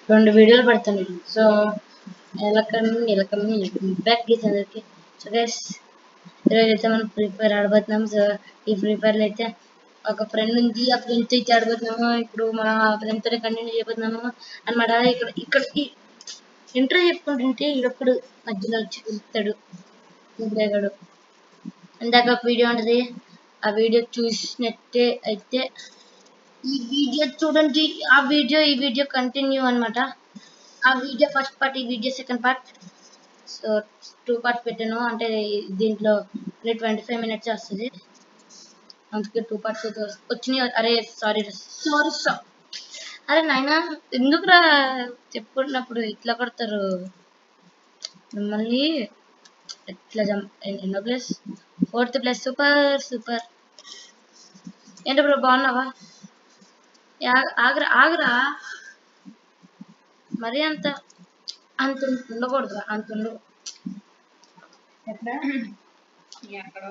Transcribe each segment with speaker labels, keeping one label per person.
Speaker 1: రెండు వీడియోలు పెడతాను సో ఎలకమ్ ఎలకమ్ బ్యాక్ గీస్ అందరికి సో గైస్ ఈరోజు అయితే మనం ఫ్రీ ఫైర్ ఆడబోతున్నాం సో ఈ ఫ్రీ ఫైర్లో అయితే ఒక ఫ్రెండ్ ఉంది ఆ ఫ్రెండ్తో అయితే ఆడబోతున్నాము ఇప్పుడు మనం ఆ ఫ్రెండ్తోనే కంటిన్యూ చేయబోతున్నాము అనమాట ఇక్కడ ఇక్కడ ఇంట్రో చెప్పుకుంటుంటే ఈడొక్కడు మధ్యలో వచ్చి పిలుస్తాడు ఇంద్రగాడు ఇందాక ఒక వీడియో ఉంటుంది ఆ వీడియో చూసినట్టే అయితే ఈ వీడియో చూడండి ఆ వీడియో ఈ వీడియో కంటిన్యూ అన్నమాట ఆ వీడియో ఫస్ట్ పార్ట్ ఈ video second part so two part పెట్టాను అంటే దీంట్లో ట్వంటీ ఫైవ్ మినిట్స్ వస్తుంది అందుకే టూ పార్ట్స్ అయితే వస్- వచ్చినాయి అరే సారీ సారీ సారీ అరే నాయన ఎందుకురా చెప్పుకున్నప్పుడు ఇట్లా కొడతారు మిమ్మల్ని ఎట్లా జం ఎన్- ఎన్నో place fourth place super super ఏంటి బ్రో బాగున్నావా యా- ఆగరా ఆగరా మరి అంత అంత ఉండకూడదు అంత ఉండు ఎక్కడ
Speaker 2: ఎక్కడ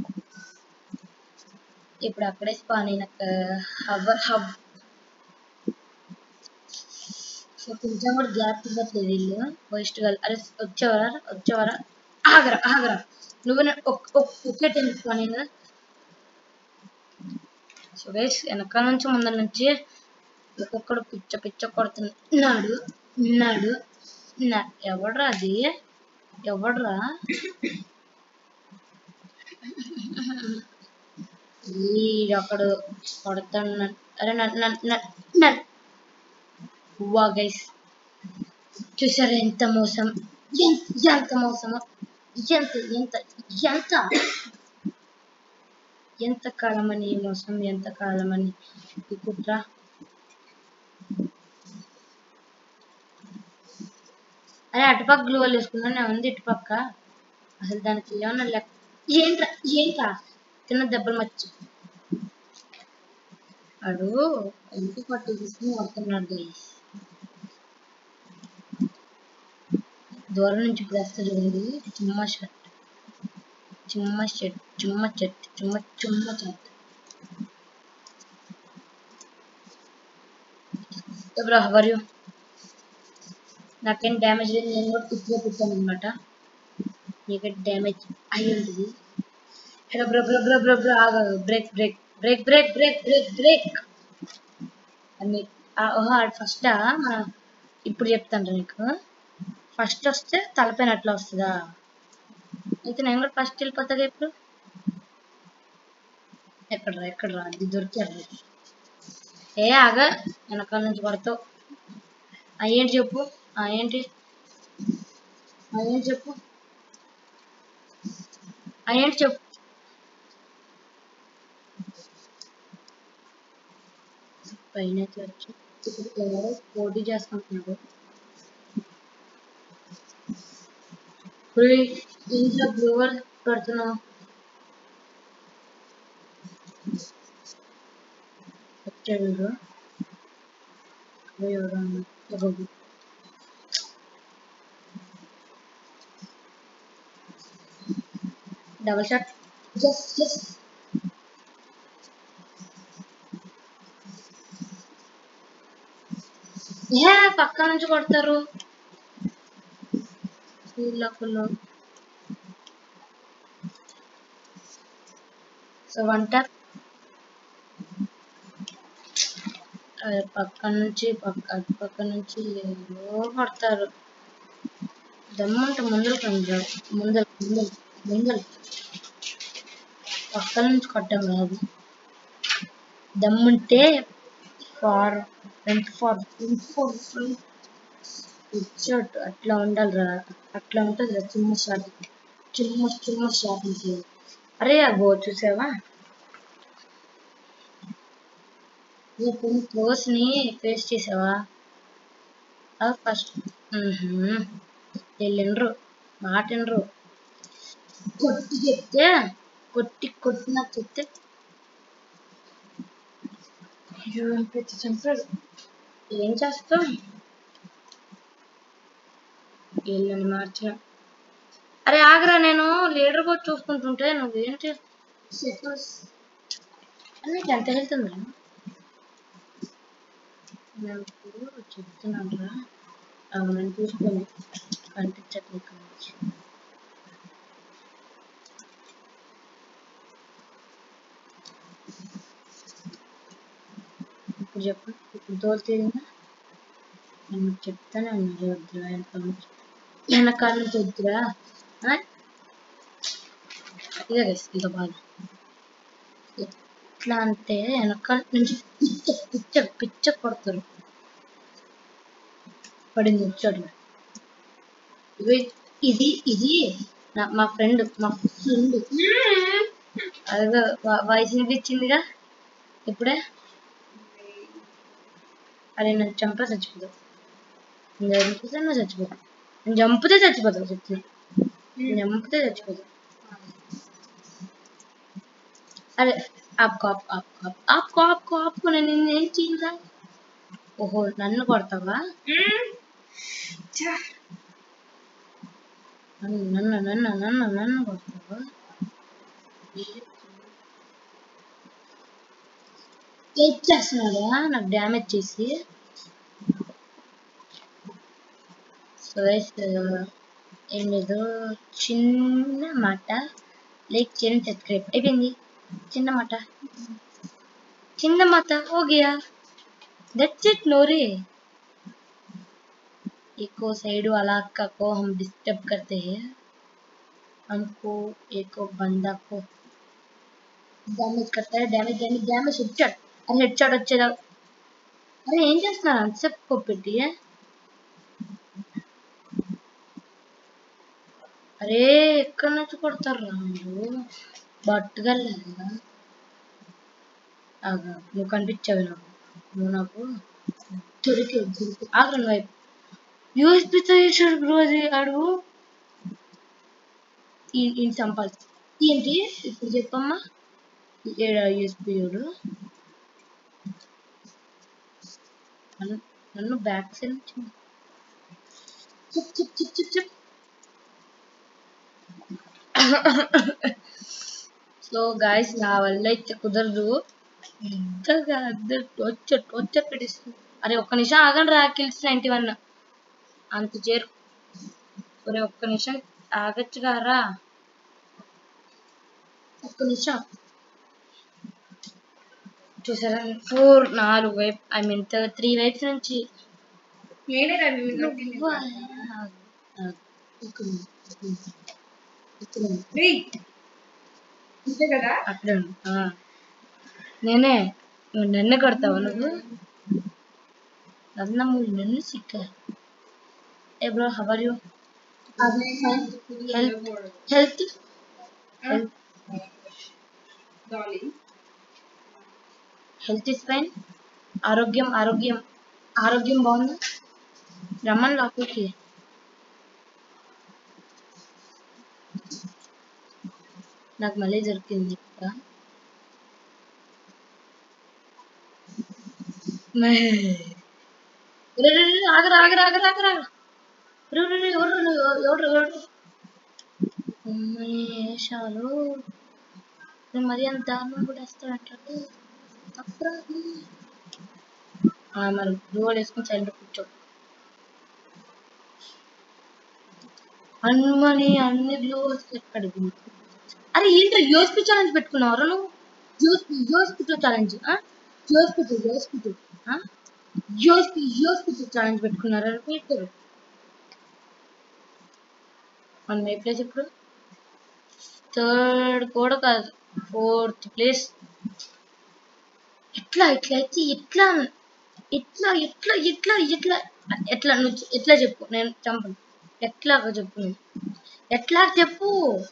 Speaker 1: ఇప్పుడు అక్కడే స్పాన్ అయినాక హబ్ హబ్ సో కొంచెం కూడా గ్యాప్ ఇవ్వట్లేదు వీళ్ళు వేస్ట్ గా అరే వచ్చేవారా వచ్చేవారా ఆగరా ఆగరా నువ్వు నే- ఒక్- ఒక్- ఒకే టైం స్పాన్ అయిందా సో గైస్ వెనకాల నుంచి ముందర నుంచి ఒక్కొక్కడు పిచ్చ పిచ్చ కొడుతున్నాడు ఉన్నాడు నా- ఎవడ్రా అది ఎవడ్రా ఈడొకడు కొడుతున్నాడు అరే నన్ను నన్ను నన్ను వా గైస్ చూసారా ఎంత మోసం ఎంత ఎంత మోసమో ఎంత ఎంత ఎంత ఎంత కాలమని ఈ మోసం ఎంత కాలమని ఈ కుట్ర అరే అటుపక్క గ్లూ వాల్ వేసుకున్నా ఉంది ఇటుపక్క అసలు దానికి ఏమన్నా లెక్క ఏంట్రా ఏంట్రా తిన్న దెబ్బలు మర్చి వాడు ఇంటి పట్టు తీసుకుని వస్తున్నాడు గైస్ దూరం నుంచి ఇప్పుడు వస్తుంది చూడండి చుమ్మ షర్ట్ చుమ్మ షర్ట్ చుమ్మ చెట్టు చుమ్మ చుమ్మ చెట్టు బ్రో హవర్ యూ నాకేం డ్యామేజ్ లేదు నేను కూడా కుర్తిగా పుట్టాను అనమాట నీకు డ్యామేజ్ అయి ఉంటుంది hello bro bro bro bro bro ఆగా break break break break break break break అని ఓహో ఫస్ట్ మన ఇప్పుడు చెప్తాను నీకు ఫస్ట్ వస్తే తలపైన అట్లా వస్తుందా అయితే నేను కూడా ఫస్ట్ వెళ్ళిపోతాగా ఇప్పుడు ఎక్కడరా ఎక్కడరా అది దొరికారు ఏ ఆగా వెనకాల నుంచి పడతావు ఆ ఏంటి చెప్పు ఆ ఏంటి ఆ ఏంటి చెప్పు ఆ ఏంటి చెప్పు పైన ఎట్లా వచ్చి ఇప్పుడు ఎవరో పోటీ చేసుకుంటున్నాడు ఇప్పుడు ఇంట్లో బ్లూవర్ పెడుతున్నావు వచ్చాడు వీడు. ఇక్కడ ఎవరో ఉన్నారు. ఎవరు? డబల్ షాట్ జస్ట్ జస్ట్ ఏ పక్క నుంచి కొడతారు వీళ్ళకుల్లో సో వన్ ట్యాప్ పక్క నుంచి పక్క అటు పక్క నుంచి ఏదో కొడతారు దమ్ముంటే ముందర కొంచెం ముందర ముందర ముందర పక్క నుంచి కొట్టం కాదు దమ్ముంటే far front far front far front shot అట్లా ఉండాలిరా అట్లా ఉంటుంది రా చిన్న షాట్ చిన్న చిన్న షాట్ ఉంటుంది అరే ఆ గో చూసావా కొన్ని త్రోస్ ని ఫేస్ చేసావా ఫస్ట్ వెళ్ళిండ్రు మాట వినరు కొట్టి చెప్తే కొట్టి కొట్టినా చెప్తే
Speaker 2: అయ్యో పెట్టి చంపాడు
Speaker 1: ఏం చేస్తాం వీళ్ళని మార్చిన అరే ఆగరా నేను లీడర్ కూడా చూసుకుంటుంటే నువ్వేంటి సెకండ్స్ నీకు ఎంత హెల్త్ ఉందా నేను ఇప్పుడు చెప్తున్నాను రా అవునని చూసుకొని కనిపించట్లేదు ఇక్కడ నుంచి ఇప్పుడు చెప్పు ఇప్పుడు తోలుతీరిందా నేను చెప్తానే ఉన్నా వద్దురా వెనకాల నుంచి వెనకాల నుంచి వద్దురా ఆ? ఇదే గైస్ ఇక బాధ ఎట్లా అంటే వెనకాల నుంచి పిచ్చ పిచ్చ పిచ్చ కొడతారు పడింది వచ్చాడు ఇవి ఇది ఇది నా మా ఫ్రెండ్ మా ఫ్రెండ్ అదే వాయిస్ వినిపించిందిగా ఇప్పుడే అరే నన్ను చంపా చచ్చిపోతావు నేను చంపితే నువ్వు చచ్చిపోతావు నేను చంపితే చచ్చిపోతావు చెప్తున్నా నేను చంపితే చచ్చిపోతావు అరే ఆపుకో ఆపుకో ఆపుకో ఆపుకో ఆపుకో ఆపుకో నేను నిన్ను ఏం చేయంగా ఓహో నన్ను కొడతావా నన్ను నన్ను నన్ను నన్ను నన్ను కొడతావా ఏం చేస్తున్నాడా నాకు డ్యామేజ్ చేసి సో గైస్ ఏం లేదు చిన్న మాట లైక్ చేయండి సబ్స్క్రైబ్ అయిపోయింది చిన్న మాట చిన్న మాట हो गया that's it नोरे एको साइड वाला का को हम डिस्टर्ब करते हैं हमको एक बंदा को డ్యామేజ్ करता है damage damage damage head shot అరే హెడ్ షాట్ వచ్చేదా అరే ఏం చేస్తున్నారు అంతసేపు కొప్పెట్టి అరే ఎక్కడి నుంచి కొడతారు రా మీరు బట్టుకెళ్ళాలిగా ఆగా నువ్వు కనిపించావు నాకు నువ్వు నాకు దొరికి దొరికి ఆగ్రహం వైపు యూఎస్పితో చేశాడు బ్రో అది అడుగు ఈ చంపాలి ఏంటి ఇప్పుడు చెప్పమ్మా ఏడా యూఎస్పి చూడు నన్ను నన్ను బ్యాక్ సైడ్ నుంచి chip chip chip chip chip so guys నా వల్ల అయితే కుదరదు ఇంతగా అందరు టోర్చర్ టోర్చర్ పెట్టిస్తుంది అరే ఒక్క నిమిషం ఆగండి రా కిల్స్ నైంటీ వన్ అంత చేరు ఒరే ఒక్క నిమిషం ఆగచ్చుగా రా ఒక్క నిమిషం చూసారా ఫోర్ నాలుగు వైపు ఐ మీన్ త్రీ వైప్స్ నుంచి
Speaker 2: నేనే రా నిన్ను కొట్టింది.
Speaker 1: నువ్వా? ఆగు, ఆగు. ఒక్క నిమిషం, ఒక్క నిమిషం. ఒక్క నిమిషం.
Speaker 2: రేయ్, అంతే కదా
Speaker 1: అక్కడే ఉండు ఆ. నేనే నువ్వు నన్ను కొడతావా నువ్వు నన్నమ్ము నన్ను సిక్క ఏ bro how are you health health health
Speaker 2: డాలీ
Speaker 1: హెల్త్ ఇస్ ఫైన్ ఆరోగ్యం ఆరోగ్యం ఆరోగ్యం బాగుందా రమ్మని లోపలికి నాకు మళ్ళీ దొరికింది ఇక్కడ మే. రే, రే, రే, ఆగరా ఆగరా ఆగరా ఆగరా రే, రే, రే, ఎవరు రే, ఎవరు ఎవరు అమ్మని వేషాలు నేను మరి అంత దారుణం కూడా వేస్తాడు తప్పురా ఆ, మరి డోర్ వేసుకుని సైలెంట్ కూర్చో అన్మని అన్ని వ్యూవర్స్ ఎక్కడికి అరే ఏంటో యూఎస్పి ఛాలెంజ్ పెట్టుకున్నావు నువ్వు USP USP challenge USP USP USP USP challenge పెట్టుకున్నారా పెట్టారు మనం ఏ ప్లేస్ ఇప్పుడు థర్డ్ కూడా కాదు ఫోర్త్ ప్లేస్ ఎట్లా ఎట్లా అయితే ఎట్లా ఎట్లా ఎట్లా ఎట్లా ఎట్లా ఎట్లా నువ్వు చె- ఎట్లా చెప్పు నేను చంపను ఎట్లా చెప్పు నువ్వు ఎట్లా చెప్పు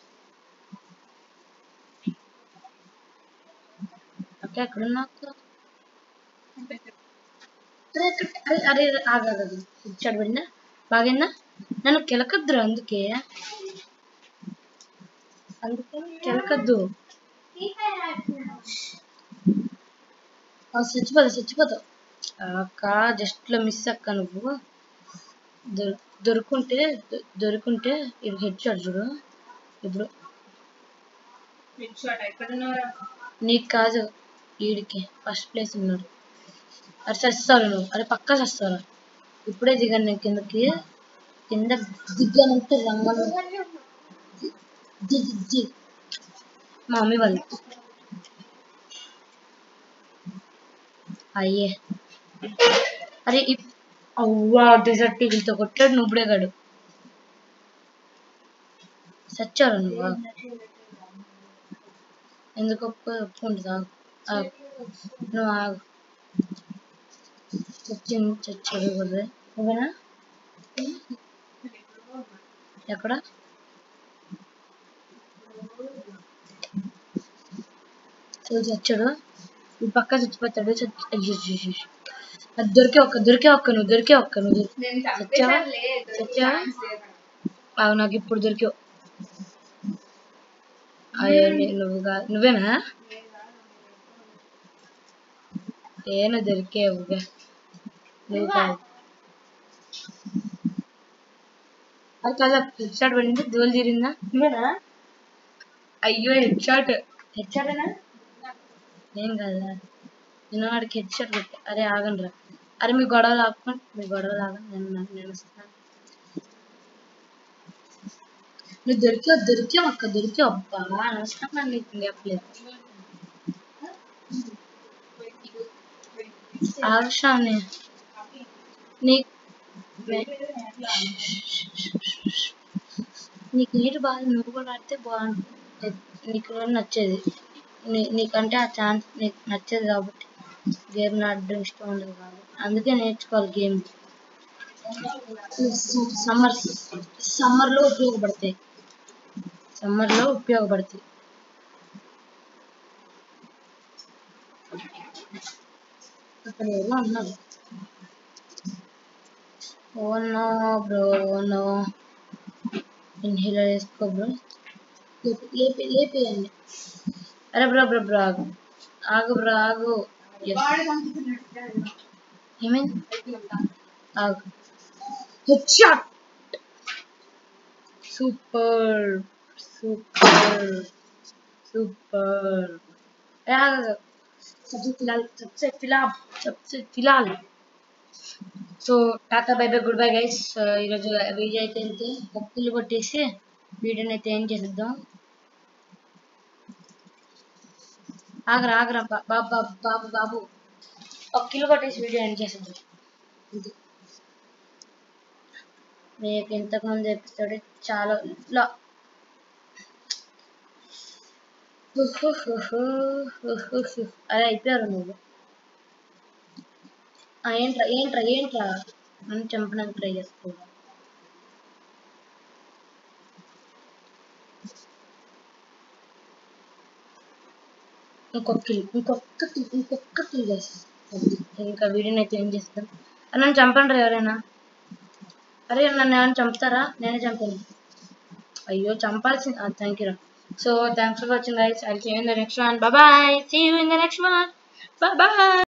Speaker 1: ఓకే అక్కడ నాకు అరే అక్కడ- అరే అరే ఆగాగదు ఇచ్చాడు పడిందా బాగైందా నన్ను కెలకద్దురా అందుకే అందుకే కెలకద్దు ఆ, చచ్చిపోతావు చచ్చిపోతావు అక్క జస్ట్ లో మిస్ అక్క నువ్వు దొ- దొరుకుంటే దొ- దొరుకుంటే ఇది హెడ్ షాట్ చూడు ఇప్పుడు
Speaker 2: హెడ్ షాట్ ఎక్కడ ఉన్నారా
Speaker 1: నీకు కాదు వీడికి ఫస్ట్ ప్లేస్ ఉన్నాడు అరే చస్తారు నువ్వు అరే పక్కా చస్తారు ఇప్పుడే దిగాను నేను కిందకి కింద దిగానంటే రంగం జి జి జి మా మమ్మీ వాళ్ళు అయ్యే అరే ఇప్- అవ్వా డెజర్ట్ ఈగలతో కొట్టాడు నువ్వుడే గడు సచ్చారు నువ్వు ఎందుకు ఒప్పు ఒప్పుకుంటుంది ఆగు ఆగు నువ్వు ఆగు చచ్చింది చచ్చాడు గొర్రె నువ్వేనా ఎక్కడ చూడు చచ్చాడు ఈ పక్క చచ్చిపోతాడు చచ్చి అయ్యో, అయ్యో, అయ్యో. అది దొరికే ఒక్క దొరికే ఒక్క నువ్వు దొరికే ఒక్క నువ్వు
Speaker 2: నేను
Speaker 1: చచ్చావా?
Speaker 2: చంపేశానులే, దొరికి
Speaker 1: చచ్చావా?
Speaker 2: ఛాన్స్ లేదు.
Speaker 1: అవి నాకు ఇప్పుడు దొరికావు అయ్యో నీ- నువ్వు కాదు నువ్వేనా ఏను దొరికేవుగా నువ్వు కాదు అది కాదా హెడ్ షాట్ పడింది దోలు తీరిందా నువ్వేనా అయ్యో హెడ్ షాట్ హెడ్ షాటేనా ఏం కాదా నేను వాడికి హెడ్ షాట్ కొట్టా అరే ఆగండి రా అరే మీ గొడవలు ఆపుకోండి మీ గొడవలు ఆగండి నేను నాకు నేను వస్తాను నువ్వు దొరికావు దొరికావు అక్క దొరికావు అబ్బా అనవసరం నన్ను నీకు చెప్పలేదు ఆవిషాన్ని నీ నీకు నీటి బాగా నువ్వు కూడా ఆడితే బాగుంటుంది నీకు కూడా నచ్చేది నీ నీకంటే ఆ ఛాన్స్ నీకు నచ్చేది కాబట్టి గేమ్ ఆడడం ఇష్టం ఉండదు కాబట్టి అందుకే నేర్చుకోవాలి గేమ్ సమ్మర్ సమ్మర్లో ఉపయోగపడతాయి సమ్మర్లో ఉపయోగపడతాయి అక్కడ ఎవరో ఉన్నారు oh no bro no inhaler వేసుకో బ్రో లేపి లేపి లేపేయండి అరే బ్రో బ్రో బ్రో ఆగు ఆగు బ్రో ఆగు Yes.
Speaker 2: వాడు పంపుతున్నాడు.
Speaker 1: ఏమైంది ఆగు head shot super super super सबसे फिलहाल सबसे फिलहाल सबसे फिलहाल so tata bye bye goodbye guys ఈరోజు వీడియో అయితే ఇంతే ఒప్పులు కొట్టేసి వీడియోని అయితే ఏం చేసేద్దాం ఆగరా ఆగరా బా- బాబు బాబు బాబు బాబు ఒక కిలో కొట్టేసి వీడియో ఎండ్ చేసేద్దాం అంతే మీకు ఇంతకుముందు ఎపిసోడ్ చాలా లా అరే అయిపోయారు నువ్వు ఆ, ఏంట్రా ఏంట్రా ఏంట్రా నన్ను చంపడానికి ట్రై చేసుకో ఇంకొక కిల్ ఇంకొక కిల్ ఇంకొక కిల్ గైస్ ఇంకా వీడియోని అయితే ఏం చేస్తాం అరే నన్ను చంపండి రా ఎవరైనా అరే నన్ను ఏమైనా చంపుతారా నేనే చంపాను అయ్యో చంపాల్సింది థ్యాంక్ యూ రా so thanks for watching guys I see you in the next one bye see you in the next one bye